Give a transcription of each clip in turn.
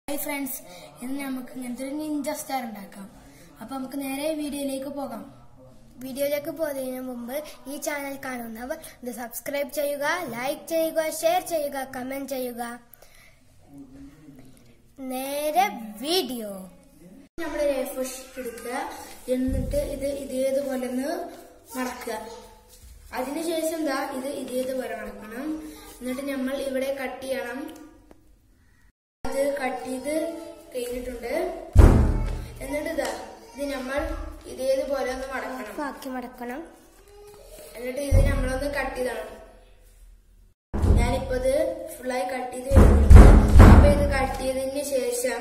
hi friends ഇന്ന് നമുക്ക് ഇങ്ങനത്തെ ഒരു നിഞ്ച സ്റ്റാർ ഉണ്ടാക്കാം അപ്പൊ നമുക്ക് നേരെ വീഡിയോയിലേക്ക് പോകാം വീഡിയോയിലേക്ക് പോകുന്നതിന് മുമ്പ് ഈ ചാനൽ കാണുന്നവർ ഇത് സബ്സ്ക്രൈബ് ചെയ്യുക ലൈക്ക് ചെയ്യുക ഷെയർ ചെയ്യുക കമന്റ് ചെയ്യുക നേരെ വീഡിയോ നമ്മൾ എ ഷീറ്റ് എടുക്കുക എന്നിട്ട് ഇത് ഇതേതുപോലെ ഒന്ന് മടക്കുക അതിനുശേഷം ദാ ഇത് ഇതേതുപോലെ മടക്കണം എന്നിട്ട് നമ്മൾ ഇവിടെ കട്ട് ചെയ്യണം ഇത് കട്ട് ചെയ്ത് കഴിഞ്ഞിട്ടുണ്ട് എന്നിട്ട് ഇതാ ഇത് നമ്മൾ ഇതേതുപോലെ ഒന്ന് മടക്കണം ബാക്കി മടക്കണം എന്നിട്ട് ഇത് നമ്മളൊന്ന് കട്ട് ചെയ്താണ് ഞാനിപ്പോ ഇത് ഫുള്ളായി കട്ട് ചെയ്ത് കഴിഞ്ഞിട്ടുണ്ട് അപ്പൊ ഇത് കട്ട് ചെയ്തതിന് ശേഷം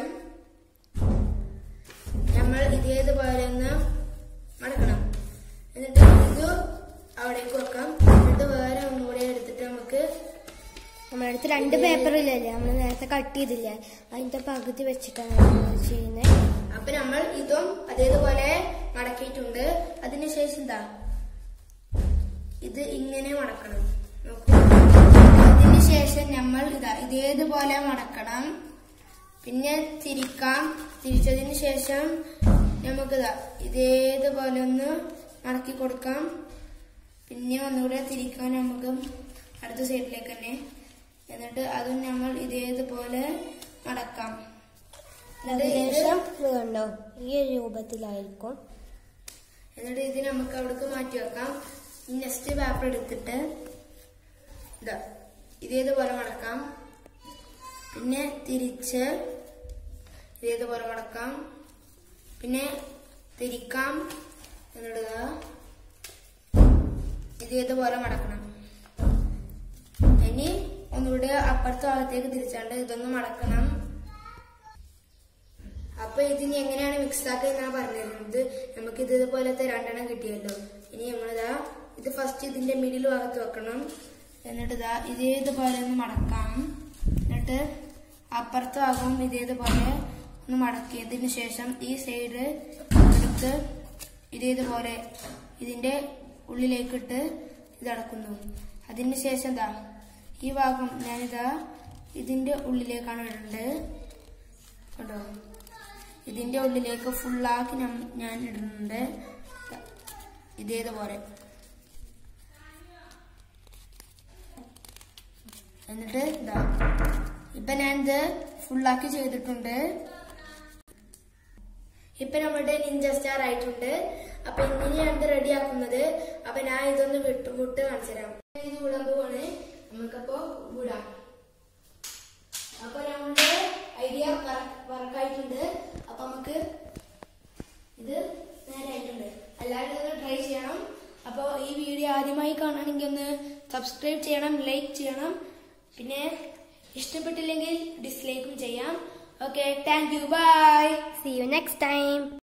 നമ്മൾ ഇതേതുപോലെ ഒന്ന് മടക്കണം എന്നിട്ട് ഇത് അവിടേക്ക് വെക്കാം എന്നിട്ട് വേറെ ഒന്നും കൂടെ എടുത്തിട്ട് നമുക്ക് നമ്മുടെ അടുത്ത് രണ്ട് പേപ്പർ ഇല്ലല്ലേ നമ്മൾ നേരത്തെ കട്ട് ചെയ്തില്ലേ അതിന്റെ പകുതി വെച്ചിട്ടാണ് നമ്മൾ ചെയ്യുന്നത് അപ്പൊ നമ്മൾ ഇതും അതേതുപോലെ മടക്കിയിട്ടുണ്ട് അതിനുശേഷം എന്താ ഇത് ഇങ്ങനെ മടക്കണം നോക്കൂ അതിനുശേഷം നമ്മൾ ഇതാ ഇതേതുപോലെ മടക്കണം പിന്നെ തിരിക്കാം തിരിച്ചതിന് ശേഷം നമുക്കിതാ ഇതേതുപോലെ ഒന്ന് മടക്കി കൊടുക്കാം പിന്നെ ഒന്നുകൂടെ തിരിക്കാൻ നമുക്ക് അടുത്ത സൈഡിലേക്ക് തന്നെ എന്നിട്ട് അതും നമ്മൾ ഇതേതുപോലെ മടക്കാം എന്നിട്ട് ഇത് ഏകദേശം ഇത് കണ്ടോ ഈ ഒരു രൂപത്തിലായിരിക്കും എന്നിട്ട് ഇത് നമുക്ക് അവിടേക്ക് മാറ്റി വെക്കാം നെക്സ്റ്റ് പേപ്പർ എടുത്തിട്ട് ഇതാ ഇതേതുപോലെ മടക്കാം പിന്നെ തിരിച്ച് ഇതേതുപോലെ മടക്കാം പിന്നെ തിരിക്കാം എന്നിടുക ഇതേതുപോലെ മടക്കണം ഇനി ഒന്നുകൂടി അപ്പുറത്തെ ഭാഗത്തേക്ക് തിരിച്ചാണ്ട് ഇതൊന്ന് മടക്കണം അപ്പൊ ഇതിനി എങ്ങനെയാണ് മിക്സ് ആക്കുക എന്നാണ് പറഞ്ഞിരുന്നത് നമുക്ക് ഇതുപോലത്തെ രണ്ടെണ്ണം കിട്ടിയല്ലോ ഇനി നമ്മളിതാ ഇത് ഫസ്റ്റ് ഇതിന്റെ മിഡിൽ ഭാഗത്ത് വെക്കണം എന്നിട്ട് ഇതാ ഇതേതുപോലെ ഒന്ന് മടക്കാം എന്നിട്ട് അപ്പുറത്തെ ഭാഗവും ഇതേതുപോലെ ഒന്ന് മടക്കിയതിന് ശേഷം ഈ സൈഡ് എടുത്ത് ഇതേതുപോലെ ഇതിന്റെ ഉള്ളിലേക്കിട്ട് ഇതടക്കുന്നു അതിന് ശേഷം ഇതാ ഈ ഭാഗം ഞാനിതാ ഇതിന്റെ ഉള്ളിലേക്കാണ് ഇടേണ്ടത് കേട്ടോ ഇതിന്റെ ഉള്ളിലേക്ക് ഫുള്ളാക്കി നം- ഞാൻ ഇടുന്നുണ്ട് ഇതേതുപോലെ എന്നിട്ട് ഇതാ ഇപ്പൊ ഞാനിത് ഫുള്ളാക്കി ചെയ്തിട്ടുണ്ട് ഇപ്പൊ നമ്മുടെ നിഞ്ച സ്റ്റാർ ആയിട്ടുണ്ട് അപ്പൊ ഇങ്ങനെ ഞാനിത് റെഡി ആക്കുന്നത് അപ്പൊ ഞാൻ ഇതൊന്ന് വിട്ട് വിട്ട് കാണിച്ചു തരാം ഇത് വിടാൻ പോവാണ് നമുക്കപ്പോ വിടാം അപ്പൊ നമ്മുടെ ഐഡിയ വർക്കായിട്ടുണ്ട് അപ്പൊ നമുക്ക് ഇത് നേരെ ആയിട്ടുണ്ട് എല്ലാവരും ഇത് ട്രൈ ചെയ്യണം അപ്പോൾ ഈ വീഡിയോ ആദ്യമായി കാണുകയാണെങ്കിൽ ഒന്ന് സബ്സ്ക്രൈബ് ചെയ്യണം ലൈക്ക് ചെയ്യണം പിന്നെ ഇഷ്ടപ്പെട്ടില്ലെങ്കിൽ ഡിസ്ലൈക്കും ചെയ്യാം okay thank you bye see you next time